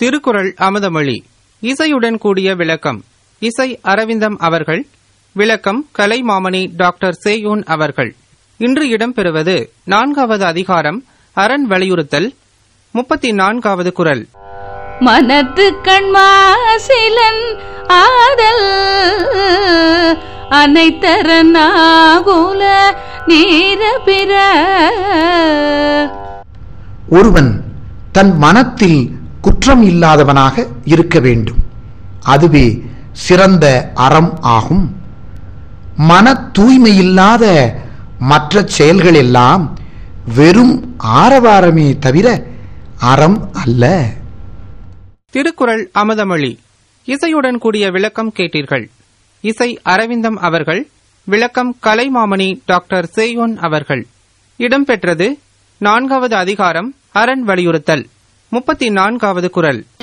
திருக்குறள் அமுதமொழி இசையுடன் கூடிய விளக்கம் இசை அரவிந்தம் அவர்கள் விளக்கம் கலைமாமணி டாக்டர் சேயோன் அவர்கள் இன்று இடம்பெறுவது நான்காவது அதிகாரம் அரண் வலியுறுத்தல் முப்பத்தி நான்காவது குரல் மனத்து கண்மாசிலன் ஆதல் அனைத்தரனாகுல நீர பிற ஒருவன் தன் மனத்தில் குற்றம் இல்லாதவனாக இருக்க வேண்டும் அதுவே சிறந்த அறம் ஆகும் மன தூய்மையில்லாத மற்ற செயல்கள் எல்லாம் வெறும் ஆரவாரமே தவிர அறம் அல்ல திருக்குறள் அமுதமொழி இசையுடன் கூடிய விளக்கம் கேட்டீர்கள் இசை அரவிந்தம் அவர்கள் விளக்கம் கலைமாமணி டாக்டர் சேயோன் அவர்கள் இடம்பெற்றது நான்காவது அதிகாரம் அரண் வலியுறுத்தல் முப்பத்தி நான்காவது குரல்